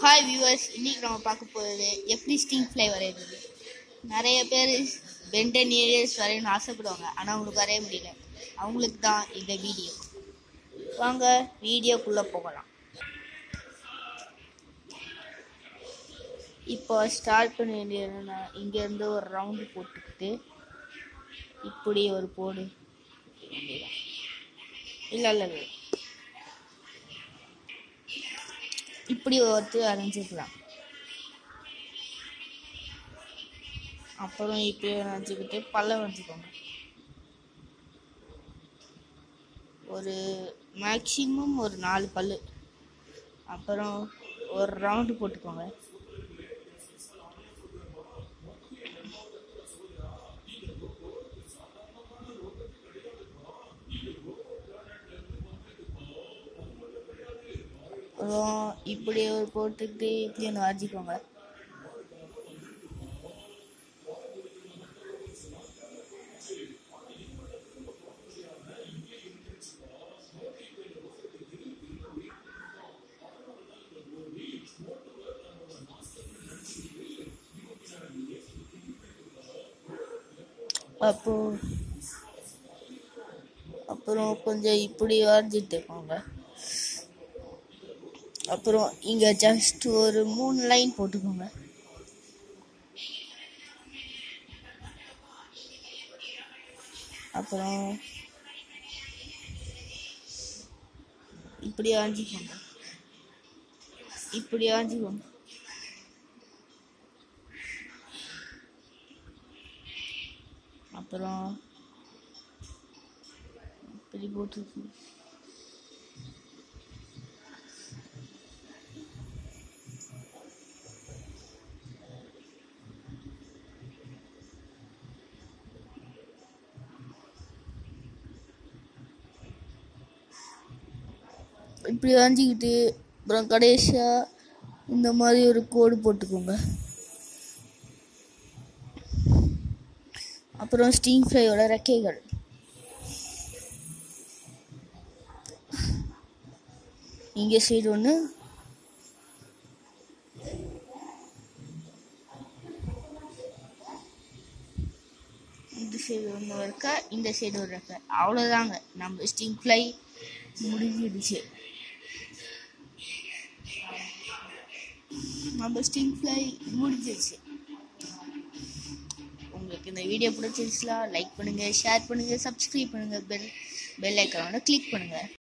hi viewers இன்னைக்கு நம்ம பார்க்க போகிறது எப்படி ஸ்டீம் ஃப்ளை வரைகிறது நிறைய பேர் பென்டன் ஏரியல்ஸ் வரையணும்னு ஆசைப்படுவாங்க ஆனால் அவங்களுக்கு வரைய முடியல அவங்களுக்கு தான் இந்த வீடியோ வாங்க வீடியோக்குள்ளே போகலாம் இப்போ ஸ்டார்ட் பண்ண வேண்டியதுன்னா இங்கேருந்து ஒரு ரவுண்டு போட்டுக்கிட்டு இப்படி ஒரு போடு இல்லை இல்லை இல்லை இப்படி ஒருத்தர் வரைஞ்சிக்கலாம் அப்புறம் இப்படி வரைஞ்சிக்கிட்டு பல்ல வரைஞ்சிக்கோங்க ஒரு மேக்ஸிமம் ஒரு நாலு பல்லு அப்புறம் ஒரு ரவுண்டு போட்டுக்கோங்க அப்புறம் இப்படி ஒரு போட்டுக்கிட்டு இப்படி ஒன்று வரைஞ்சிக்கோங்க அப்போ அப்புறம் கொஞ்சம் இப்படி வரைஞ்சிட்டு போங்க அப்புறம் இங்க ஜஸ்ட் ஒரு மூணு லைன் போட்டுக்கோங்க அப்புறம் இப்படி ஆஞ்சிக்கோங்க இப்படி ஆஞ்சிக்கோங்க அப்புறம் இப்படி போட்டுக்கோங்க இப்படி வரைஞ்சிக்கிட்டு அப்புறம் கடைசியாக இந்த மாதிரி ஒரு கோடு போட்டுக்கோங்க அப்புறம் ஸ்டீம் ஃப்ரையோட ரெக்கைகள் இங்கே சைடு ஒன்று இந்த சைடு ஒன்று இருக்கா இந்த சைடு ஒரு ரெக்கை அவ்வளோதாங்க நம்ம ஸ்டீம் ஃப்ளை முடிஞ்சிடுச்சு நம்ம ஸ்டீம் ஃப்ளை முடிஞ்சிருச்சு உங்களுக்கு இந்த வீடியோ பிடிச்சிருச்சுலாம் லைக் பண்ணுங்க ஷேர் பண்ணுங்க சப்ஸ்கிரைப் பண்ணுங்க பெல் பெல் ஐக்கானோட கிளிக் பண்ணுங்க